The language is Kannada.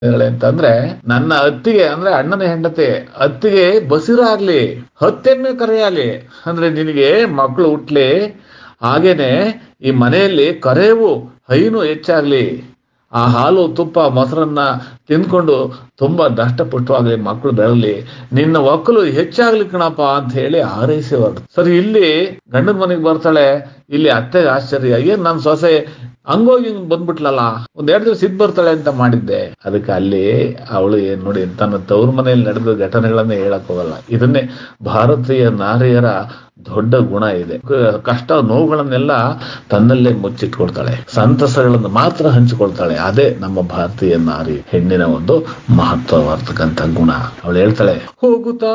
ಅಂತಂದ್ರೆ ನನ್ನ ಅತ್ತಿಗೆ ಅಂದ್ರೆ ಅಣ್ಣನ ಹೆಂಡತಿ ಅತ್ತಿಗೆ ಬಸಿರಾಗ್ಲಿ ಹತ್ತೆಮ್ಮೆ ಕರೆಯಾಲಿ ಅಂದ್ರೆ ನಿನಗೆ ಮಕ್ಕಳು ಹುಟ್ಲಿ ಹಾಗೇನೆ ಈ ಮನೆಯಲ್ಲಿ ಕರೆವು ಹೈನು ಹೆಚ್ಚಾಗ್ಲಿ ಆ ಹಾಲು ತುಪ್ಪ ಮೊಸರನ್ನ ತಿಂದ್ಕೊಂಡು ತುಂಬಾ ದಷ್ಟಪುಷ್ಟವಾಗ್ಲಿ ಮಕ್ಕಳು ಬೆಳಲಿ ನಿನ್ನ ಒಕ್ಕಲು ಹೆಚ್ಚಾಗ್ಲಿ ಕಣಪ್ಪ ಅಂತ ಹೇಳಿ ಹಾರೈಸಿ ಹೊರಟು ಸರಿ ಇಲ್ಲಿ ಗಂಡನ ಮನೆಗೆ ಬರ್ತಾಳೆ ಇಲ್ಲಿ ಅತ್ತೆಗೆ ಆಶ್ಚರ್ಯ ಏನ್ ನನ್ ಸೊಸೆ ಹಂಗೋಗಿ ಹಿಂಗ್ ಬಂದ್ಬಿಟ್ಲಲ್ಲ ಒಂದ್ ಎರಡು ದಿವಸ ಇದ್ ಬರ್ತಾಳೆ ಅಂತ ಮಾಡಿದ್ದೆ ಅದಕ್ಕೆ ಅಲ್ಲಿ ಅವಳು ಏನ್ ನೋಡಿ ತನ್ನ ತವ್ರ ಮನೆಯಲ್ಲಿ ನಡೆದ ಘಟನೆಗಳನ್ನೇ ಹೇಳಕ್ ಹೋಗಲ್ಲ ಇದನ್ನೇ ಭಾರತೀಯ ನಾರಿಯರ ದೊಡ್ಡ ಗುಣ ಇದೆ ಕ- ಕಷ್ಟ ನೋವುಗಳನ್ನೆಲ್ಲ ತನ್ನಲ್ಲೇ ಮುಚ್ಚಿಟ್ಕೊಳ್ತಾಳೆ ಸಂತಸಗಳನ್ನು ಮಾತ್ರ ಹಂಚಿಕೊಳ್ತಾಳೆ ಅದೇ ನಮ್ಮ ಭಾರತೀಯ ನಾರಿ ಹೆಣ್ಣಿನ ಒಂದು ಮಹತ್ವವಾರ್ತಕ್ಕಂಥ ಗುಣ ಅವಳು ಹೇಳ್ತಾಳೆ ಹೋಗುತ್ತಾ